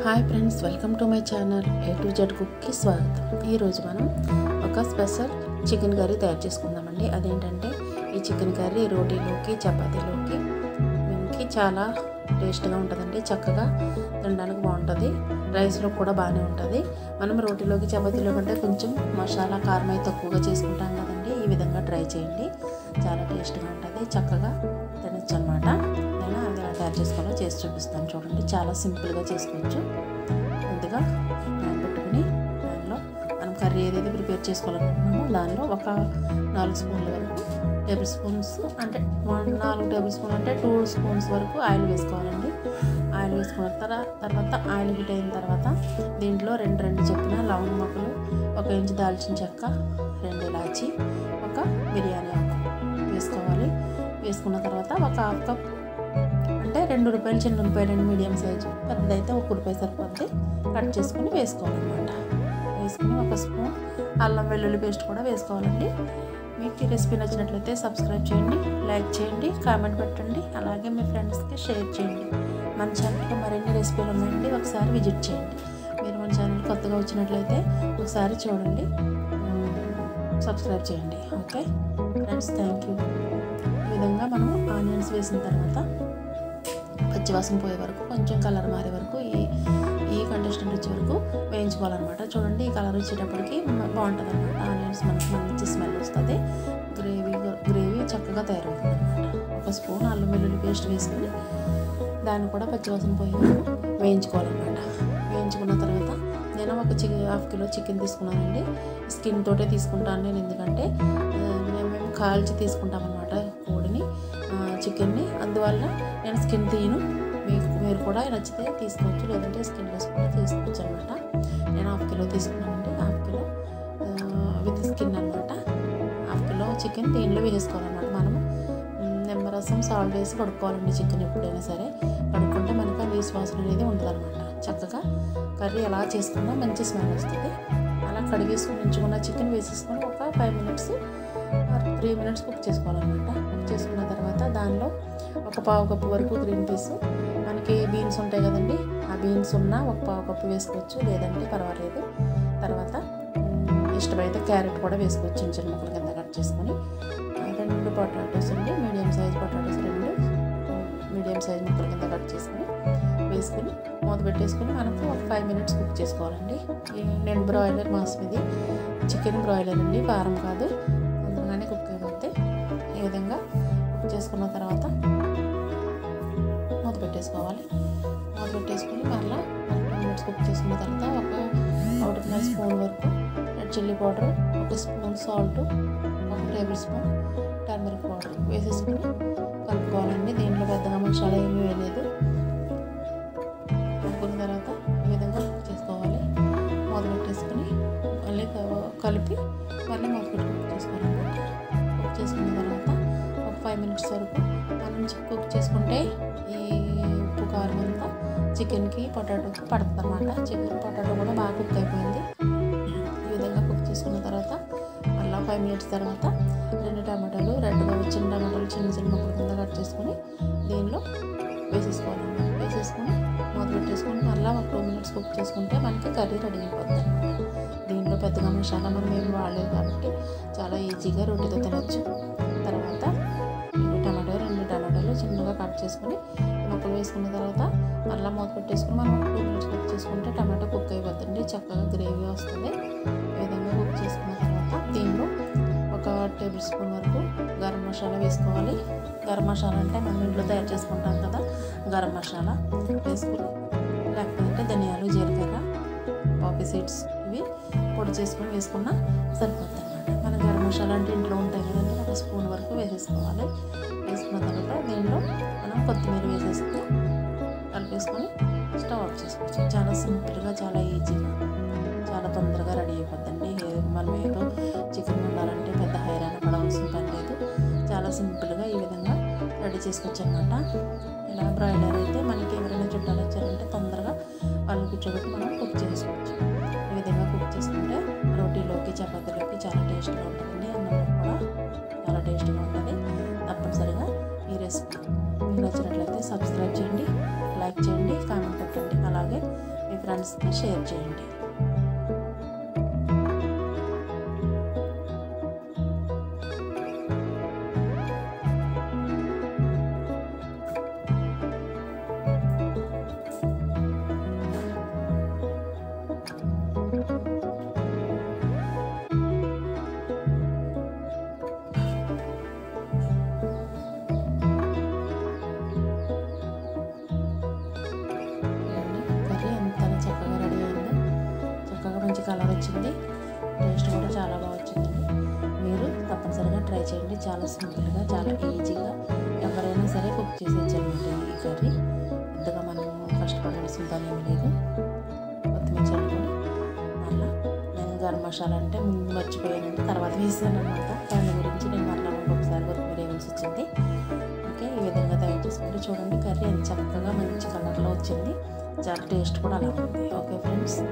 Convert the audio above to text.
hi friends welcome to my channel A to Z కుక్కి స్వాగతం ఈరోజు మనం ఒక స్పెషల్ చికెన్ కర్రీ తయారు చేసుకుందామండి అదేంటంటే ఈ చికెన్ కర్రీ రోటీలోకి చపాతీలోకి మనకి చాలా టేస్ట్గా ఉంటుందండి చక్కగా తినడానికి బాగుంటుంది రైస్లో కూడా బాగానే ఉంటుంది మనం రోటీలోకి చపాతీలో కంటే కొంచెం మసాలా కారం అయితే తక్కువగా చేసుకుంటాం కదండి ఈ విధంగా ట్రై చేయండి చాలా టేస్ట్గా ఉంటుంది చక్కగా తినచ్చు అనమాట నేను అది ఎలా తయారు చేసుకోవాలో చేసి చూపిస్తాను చూడండి చాలా సింపుల్గా చేసుకోవచ్చు ముందుగా ప్యాన్ పెట్టుకుని దానిలో మనం కర్రీ ఏదైతే ప్రిపేర్ చేసుకోవాలనుకుంటున్నామో దానిలో ఒక నాలుగు స్పూన్ల వరకు టేబుల్ స్పూన్స్ అంటే వన్ నాలుగు టేబుల్ స్పూన్ అంటే టూ స్పూన్స్ వరకు ఆయిల్ వేసుకోవాలండి ఆయిల్ వేసుకున్న తర్వాత తర్వాత ఆయిల్ హీట్ అయిన తర్వాత దీంట్లో రెండు రెండు చెప్పిన లవంగ మొక్కలు ఒక ఇంచు దాల్చిన చెక్క రెండు ఇలాచి ఒక బిర్యానీ ఆకు వేసుకోవాలి వేసుకున్న తర్వాత ఒక హాఫ్ కప్ అంటే రెండు రూపాయలు చిన్న రూపాయలు రెండు మీడియం సైజు పెద్దదైతే ఒక రూపాయి సరిపోద్ది కట్ చేసుకుని వేసుకోవాలన్నమాట వేసుకుని ఒక స్పూన్ అల్లం వెల్లుల్లి పేస్ట్ కూడా వేసుకోవాలండి మీకు ఈ రెసిపీ నచ్చినట్లయితే సబ్స్క్రైబ్ చేయండి లైక్ చేయండి కామెంట్ పెట్టండి అలాగే మీ ఫ్రెండ్స్కి షేర్ చేయండి మన ఛానల్లో మరిన్ని రెసిపీలు ఉన్నాయండి ఒకసారి విజిట్ చేయండి మీరు మన ఛానల్ కొత్తగా వచ్చినట్లయితే ఒకసారి చూడండి సబ్స్క్రైబ్ చేయండి ఓకే ఫ్రెండ్స్ థ్యాంక్ యూ ఈ విధంగా మనం ఆనియన్స్ వేసిన తర్వాత పచ్చివాసన పోయే వరకు కొంచెం కలర్ మారే వరకు ఈ ఈ కంటెస్టెంట్ వచ్చే వరకు వేయించుకోవాలన్నమాట చూడండి ఈ కలర్ వచ్చేటప్పటికి బాగుంటుంది అనమాట ఆనియన్స్ మనకి మంచి స్మెల్ వస్తుంది గ్రేవీ గ్రేవీ చక్కగా తయారవుతుంది అనమాట ఒక స్పూన్ అల్లం వెల్లుల్లి పేస్ట్ వేసుకొని దాన్ని కూడా పచ్చివాసన పోయే వరకు వేయించుకోవాలన్నమాట వేయించుకున్న తర్వాత నేను ఒక చికెన్ హాఫ్ కిలో చికెన్ తీసుకున్నానండి స్కిన్ తోటే తీసుకుంటాను నేను ఎందుకంటే మేము మేము కాల్చి తీసుకుంటాం అనమాట కోడిని చికెన్ని అందువల్ల నేను స్కిన్ తీయను మీకు మీరు కూడా నచ్చితే తీసుకోవచ్చు లేదంటే స్కిన్లెస్ కూడా తీసుకోవచ్చు అనమాట నేను హాఫ్ కిలో తీసుకున్నానండి హాఫ్ కిలో విత్ స్కిన్ అనమాట హాఫ్ కిలో చికెన్ దీనిలో వేసుకోవాలన్నమాట మనము నిమ్మరసం సాల్ట్ వేసి కడుక్కోవాలండి చికెన్ ఎప్పుడైనా సరే కడుక్కుంటే మనకు ఆ నీసు వాసన అనేది ఉండదన్నమాట చక్కగా కర్రీ ఎలా చేసుకున్నా మంచి స్మెల్ వస్తుంది అలా కడిగేసుకుని ఉంచుకున్న చికెన్ వేసేసుకొని ఒక five minutes three minutes cook చేసుకోవాలన్నమాట కుక్ చేసుకున్న తర్వాత దానిలో ఒక పావు కప్పు వరకు గ్రీన్ పీస్ మనకి బీన్స్ ఉంటాయి కదండి ఆ బీన్స్ ఉన్న ఒక పావు కప్పు వేసుకోవచ్చు లేదంటే పర్వాలేదు తర్వాత ఇష్టమైతే క్యారెట్ కూడా వేసుకోవచ్చు చిన్న చిన్న ముక్కల కింద కట్ చేసుకొని రెండు పొటాటోస్ అండి మీడియం సైజ్ పొటాటోస్ రెండు మీడియం సైజ్ ముక్కల కింద కట్ చేసుకొని వేసుకొని మూత పెట్టేసుకొని మనకు ఒక ఫైవ్ మినిట్స్ కుక్ చేసుకోవాలండి నేను బ్రాయిలర్ మాంసం ఇది చికెన్ బ్రాయిలర్ అండి కారం కాదు అందులోనే కుక్ అయిపోతే ఈ విధంగా కుక్ చేసుకున్న తర్వాత మూత పెట్టేసుకోవాలి మూత పెట్టేసుకొని మళ్ళీ టూ మినిట్స్ కుక్ చేసుకున్న తర్వాత ఒక ఒకటిన్నర స్పూన్ వరకు రెడ్ చిల్లీ పౌడర్ ఒక స్పూన్ సాల్ట్ ఒక టేబుల్ స్పూన్ టర్మరిక్ పౌడర్ వేసేసుకొని కలుపుకోవాలండి దీంట్లో పెద్దగా మసాలా ఏమీ వేయలేదు కలుపుకున్న తర్వాత ఈ విధంగా కుక్ చేసుకోవాలి మూత పెట్టేసుకొని మళ్ళీ కలిపి మళ్ళీ మూత పెట్టి కుక్ చేసుకోవాలన్నమాట కుక్ చేసుకున్న తర్వాత ఒక ఫైవ్ మినిట్స్ వరకు మనం కుక్ చేసుకుంటే ఈ ఉప్పు కారం అంతా చికెన్కి పొటాటోకి పడుతుంది అనమాట చికెన్ పొటాటో కూడా బాగా కుక్ అయిపోయింది ఈ విధంగా కుక్ చేసుకున్న తర్వాత మళ్ళీ ఫైవ్ మినిట్స్ తర్వాత రెండు టమాటాలు రెడ్గా వచ్చిన టమాటాలు చిన్న చిన్న ముక్కల కింద కట్ చేసుకొని దీనిలో వేసేసుకోవాలన్నమాట వేసేసుకొని మూత పెట్టేసుకొని మళ్ళీ ఒక టూ మినిట్స్ కుక్ చేసుకుంటే మనకి కర్రీ రెడీ అయిపోతుంది అనమాట దీంట్లో పెద్దగా మసాలా మనం ఏం వాడలేదు కాబట్టి చాలా ఈజీగా రొట్టెతో తినచ్చు తర్వాత రెండు టమాటో రెండు టమాటాలు చిన్నగా కట్ చేసుకొని ముక్కలు వేసుకున్న తర్వాత మళ్ళీ మూత పెట్టేసుకుని మనం టూ మినిట్స్ కుక్ చేసుకుంటే టమాటో కుక్ అయిపోతుంది చక్కగా గ్రేవీ వస్తుంది ఈ విధంగా కుక్ చేసుకున్న తర్వాత దీనిలో ఒక టేబుల్ స్పూన్ వరకు గరం మసాలా వేసుకోవాలి గరం మసాలా అంటే మనం ఇంట్లో తయారు చేసుకుంటాం కదా గరం మసాలా వేసుకుని లేకపోతే ధనియాలు జీలకర్ర పాపీ సీడ్స్ ఇవి పొడి చేసుకొని వేసుకున్న సరిపోతుంది అనమాట మన గరం మసాలా అంటే ఇంట్లో ఉంటాయి కదండి ఒక స్పూన్ వరకు వేసేసుకోవాలి వేసుకున్న తర్వాత దీనిలో మనం కొత్తిమీర వేసేస్తే కలిపేసుకొని స్టవ్ ఆఫ్ చేసుకోవచ్చు చాలా సింపుల్గా చాలా ఈజీగా చాలా తొందరగా రెడీ అయిపోద్దండి మనం ఏదో చికెన్ వండాలంటే పెద్ద హైరాణ పడవలసిన పని లేదు చాలా సింపుల్గా ఈ విధంగా రెడీ చేసుకోవచ్చు అనమాట ఇలా బ్రాయిలర్ అయితే మనకి ఎవరైనా చుట్టాలు వచ్చారంటే తొందరగా వాళ్ళని కూర్చోబెట్టి మనం కుక్ చేసుకోవచ్చు ఈ విధంగా కుక్ చేసుకుంటే రోటీలోకి చపాతీలోకి చాలా టేస్ట్గా ఉంటుందండి అన్నంలో కూడా చాలా టేస్ట్గా ఉంటుంది తప్పనిసరిగా ఈ రెసిపీ మీకు నచ్చినట్లయితే సబ్స్క్రైబ్ చేయండి లైక్ చేయండి కామెంట్ పెట్టండి అలాగే మీ ఫ్రెండ్స్కి షేర్ చేయండి కర్రీ ఎంత చక్కగా రెడీ అయిందో చక్కగా మంచి కలర్ వచ్చింది టేస్ట్ కూడా చాలా బాగా వచ్చిందండి మీరు తప్పనిసరిగా ట్రై చేయండి చాలా సింపుల్గా చాలా ఈజీగా ఎవరైనా సరే కుక్ చేసేయచ్చు అనమాట ఈ కర్రీ పెద్దగా మనం కష్టపడాల్సిన పని ఏం లేదు కొత్తిమీర చల్లుకొని మళ్ళీ నేను గరం మసాలా అంటే ముందు మర్చిపోయానండి తర్వాత వేసాను అనమాట దాని గురించి నేను మళ్ళీ ఇంకొకసారి కొత్తిమీర వేయాల్సి వచ్చింది ఓకే ఈ విధంగా తయారు చేసుకుంటే చూడండి కర్రీ ఎంత చక్కగా మంచి కలర్లో వచ్చింది చాలా టేస్ట్ కూడా అలా ఉంది ఓకే ఫ్రెండ్స్